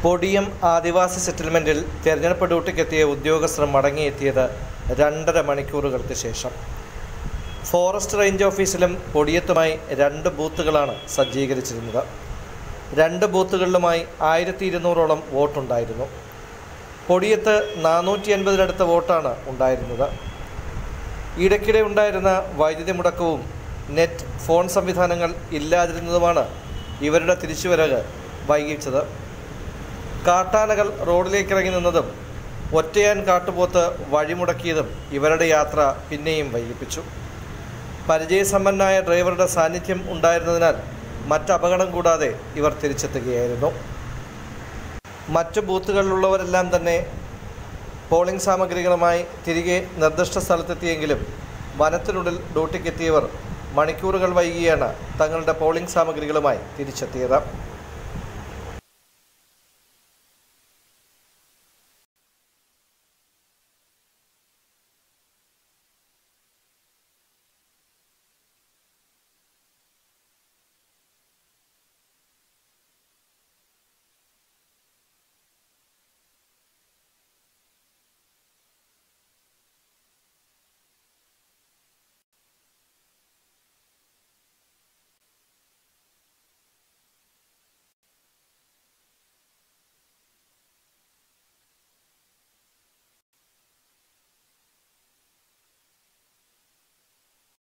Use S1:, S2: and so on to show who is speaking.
S1: പൊടിയം ആദിവാസി സെറ്റിൽമെൻറ്റിൽ തെരഞ്ഞെടുപ്പ് ഡ്യൂട്ടിക്കെത്തിയ ഉദ്യോഗസ്ഥർ മടങ്ങിയെത്തിയത് രണ്ടര മണിക്കൂറുകൾക്ക് ശേഷം ഫോറസ്റ്റ് റേഞ്ച് ഓഫീസിലും പൊടിയത്തുമായി രണ്ട് ബൂത്തുകളാണ് സജ്ജീകരിച്ചിരുന്നത് രണ്ട് ബൂത്തുകളിലുമായി ആയിരത്തി ഇരുന്നൂറോളം വോട്ടുണ്ടായിരുന്നു പൊടിയത്ത് നാനൂറ്റി അൻപതിനടുത്ത് വോട്ടാണ് ഉണ്ടായിരുന്നത് ഇടയ്ക്കിടെ ഉണ്ടായിരുന്ന വൈദ്യുതി മുടക്കവും നെറ്റ് ഫോൺ സംവിധാനങ്ങൾ ഇല്ലാതിരുന്നതുമാണ് ഇവരുടെ തിരിച്ചുവരവ് വൈകിച്ചത് കാട്ടാനകൾ റോഡിലേക്ക് ഇറങ്ങി നിന്നതും ഒറ്റയാൻ കാട്ടുപോത്ത് വഴിമുടക്കിയതും ഇവരുടെ യാത്ര പിന്നെയും വൈകിപ്പിച്ചു പരിചയസമ്പന്നായ ഡ്രൈവറുടെ സാന്നിധ്യം ഉണ്ടായിരുന്നതിനാൽ മറ്റ് അപകടം കൂടാതെ ഇവർ തിരിച്ചെത്തുകയായിരുന്നു മറ്റു ബൂത്തുകളിലുള്ളവരെല്ലാം തന്നെ പോളിംഗ് സാമഗ്രികളുമായി തിരികെ നിർദ്ദിഷ്ട സ്ഥലത്തെത്തിയെങ്കിലും വനത്തിനുള്ളിൽ ഡ്യൂട്ടിക്കെത്തിയവർ മണിക്കൂറുകൾ വൈകിയാണ് തങ്ങളുടെ പോളിംഗ് സാമഗ്രികളുമായി തിരിച്ചെത്തിയത്